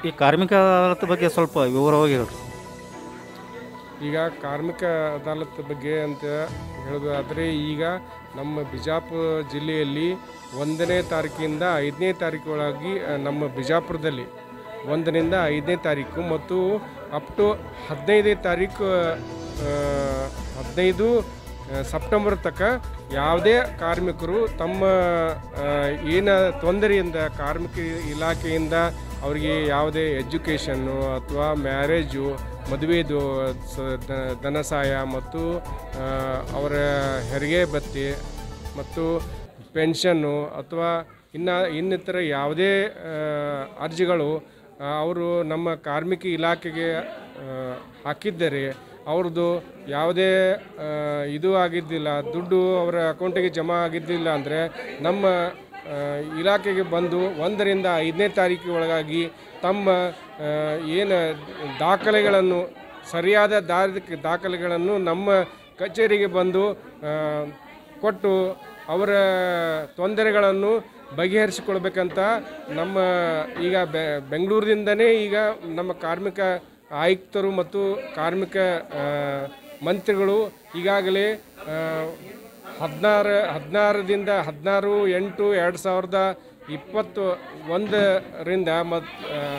ಈ ಕಾರ್ಮಿಕ ಅದಾಲತ್ ಬಗ್ಗೆ ಸ್ವಲ್ಪ ವಿವರವಾಗಿ ಹೇಳ್ರಿ ಈಗ ಕಾರ್ಮಿಕ ಅದಾಲತ್ ಬಗ್ಗೆ ಅಂತ ಹೇಳೋದಾದರೆ ಈಗ ನಮ್ಮ ಬಿಜಾಪುರ ಜಿಲ್ಲೆಯಲ್ಲಿ ಒಂದನೇ ತಾರೀಕಿಂದ ಐದನೇ ತಾರೀಕು ಒಳಗೆ ಆ, ನಮ್ಮ ಬಿಜಾಪುರದಲ್ಲಿ ಒಂದರಿಂದ ಐದನೇ ತಾರೀಕು ಮತ್ತು ಅಪ್ ಟು ಹದಿನೈದನೇ ತಾರೀಕು ಆ, ಹದಿನೈದು ಆ, ಸೆಪ್ಟೆಂಬರ್ ತನಕ ಯಾವುದೇ ಕಾರ್ಮಿಕರು ತಮ್ಮ ಏನು ತೊಂದರೆಯಿಂದ ಕಾರ್ಮಿಕ ಇಲಾಖೆಯಿಂದ ಅವರಿಗೆ ಯಾವುದೇ ಎಜುಕೇಷನ್ನು ಅಥವಾ ಮ್ಯಾರೇಜು ಮದುವೆದು ಸ- ದ- ಧನ ಸಹಾಯ ಮತ್ತು ಆ, ಅವರ ಹೆರಿಗೆ ಭತ್ಯೆ ಮತ್ತು ಪೆನ್ಷನ್ನು ಅಥವಾ ಇನ್ನು ಇನ್ನಿತರ ಯಾವುದೇ ಆ, ಅರ್ಜಿಗಳು ಆ, ಅವರು ನಮ್ಮ ಕಾರ್ಮಿಕ ಇಲಾಖೆಗೆ ಆ, ಹಾಕಿದ್ದರೆ ಅವ್ರದ್ದು ಯಾವುದೇ ಆ, ಇದು ಆಗಿದ್ದಿಲ್ಲ ದುಡ್ಡು ಅವರ ಅಕೌಂಟಿಗೆ ಜಮಾ ಆಗಿದ್ದಿಲ್ಲ ಅಂದರೆ ನಮ್ಮ ಆ, ಇಲಾಖೆಗೆ ಬಂದು ಒಂದರಿಂದ ಐದನೇ ತಾರೀಕು ಒಳಗಾಗಿ ತಮ್ಮ ಏನು ದಾಖಲೆಗಳನ್ನು ಸರಿಯಾದ ದಾರಿ ದಾಖಲೆಗಳನ್ನು ನಮ್ಮ ಕಚೇರಿಗೆ ಬಂದು ಆ, ಕೊಟ್ಟು ಅವರ ತೊಂದರೆಗಳನ್ನು ಬಗೆಹರಿಸಿಕೊಳ್ಬೇಕಂತ ನಮ್ಮ ಈಗ ಬೆ ಬೆಂಗಳೂರಿನಿಂದನೇ ಈಗ ನಮ್ಮ ಕಾರ್ಮಿಕ ಆಯುಕ್ತರು ಮತ್ತು ಕಾರ್ಮಿಕ ಆ, ಮಂತ್ರಿಗಳು ಈಗಾಗಲೇ ಆ, ಹದಿನಾರು ಹದಿನಾರರಿಂದ ಹದಿನಾರು ಎಂಟು ಎರಡು ಸಾವಿರದ ಇಪ್ಪತ್ತು ಒಂದರಿಂದ ಮತ್ತು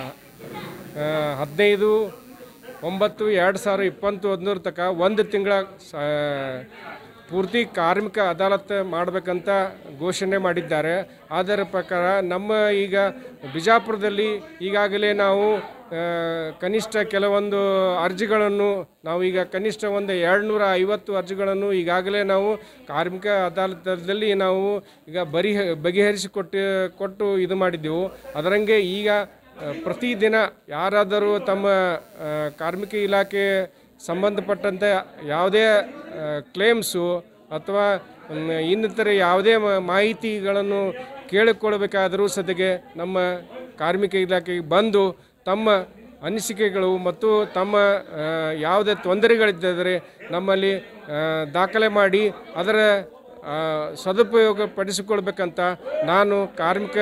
ಹದಿನೈದು ಒಂಬತ್ತು ಎರಡು ಸಾವಿರ ಇಪ್ಪತ್ತು ಒಂದರ ತನಕ ಒಂದು ತಿಂಗಳ ಪೂರ್ತಿ ಕಾರ್ಮಿಕ ಅದಾಲತ್ ಮಾಡಬೇಕಂತ ಘೋಷಣೆ ಮಾಡಿದ್ದಾರೆ ಅದರ ಪ್ರಕಾರ ನಮ್ಮ ಈಗ ಬಿಜಾಪುರದಲ್ಲಿ ಈಗಾಗಲೇ ನಾವು ಆ, ಕನಿಷ್ಠ ಕೆಲವೊಂದು ಅರ್ಜಿಗಳನ್ನು ನಾವು ಈಗ ಕನಿಷ್ಠ ಒಂದು ಎರಡುನೂರ ಐವತ್ತು ಅರ್ಜಿಗಳನ್ನು ಈಗಾಗಲೇ ನಾವು ಕಾರ್ಮಿಕ ಅದಾಲತದಲ್ಲಿ ನಾವು ಈಗ ಬರಿ ಬಗೆಹರಿಸಿಕೊಟ್ಟು ಕೊಟ್ಟು ಇದು ಮಾಡಿದ್ದೆವು ಅದರಂಗೆ ಈಗ ಆ, ಪ್ರತಿದಿನ ಯಾರಾದರೂ ತಮ್ಮ ಆ, ಕಾರ್ಮಿಕ ಇಲಾಖೆ ಸಂಬಂಧಪಟ್ಟಂತೆ ಯಾವುದೇ ಕ್ಲೇಮ್ಸು ಅಥವಾ ಮ್, ಇನ್ನಿತರ ಯಾವುದೇ ಮ- ಮಾಹಿತಿಗಳನ್ನು ಕೇಳಿಕೊಳ್ಳಬೇಕಾದರೂ ಸದ್ಯಕ್ಕೆ ನಮ್ಮ ಕಾರ್ಮಿಕ ಇಲಾಖೆಗೆ ಬಂದು ತಮ್ಮ ಅನಿಸಿಕೆಗಳು ಮತ್ತು ತಮ್ಮ ಆ, ಯಾವುದೇ ತೊಂದರೆಗಳಿದ್ದರೆ ನಮ್ಮಲ್ಲಿ ಆ, ದಾಖಲೆ ಮಾಡಿ ಅದರ ಆ, ಸದುಪಯೋಗ ಪಡಿಸಿಕೊಳ್ಬೇಕಂತ ನಾನು ಕಾರ್ಮಿಕ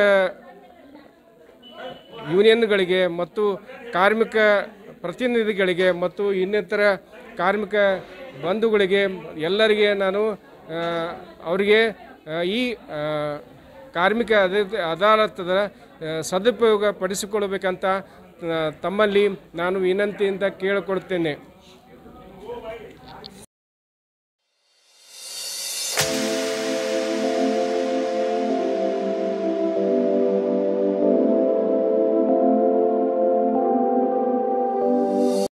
ಯೂನಿಯನ್ಗಳಿಗೆ ಮತ್ತು ಕಾರ್ಮಿಕ ಪ್ರತಿನಿಧಿಗಳಿಗೆ ಮತ್ತು ಇನ್ನಿತರ ಕಾರ್ಮಿಕ ಬಂಧುಗಳಿಗೆ ಎಲ್ಲರಿಗೆ ನಾನು ಆ, ಅವರಿಗೆ ಆ, ಈ ಆ, ಕಾರ್ಮಿಕ ಅದ- ಅದಾಲತದ ಆ, ಸದುಪಯೋಗ ಪಡಿಸಿಕೊಳ್ಳಬೇಕಂತ ಆ, ತಮ್ಮಲ್ಲಿ ನಾನು ವಿನಂತಿಯಿಂದ ಕೇಳಿಕೊಳ್ತೇನೆ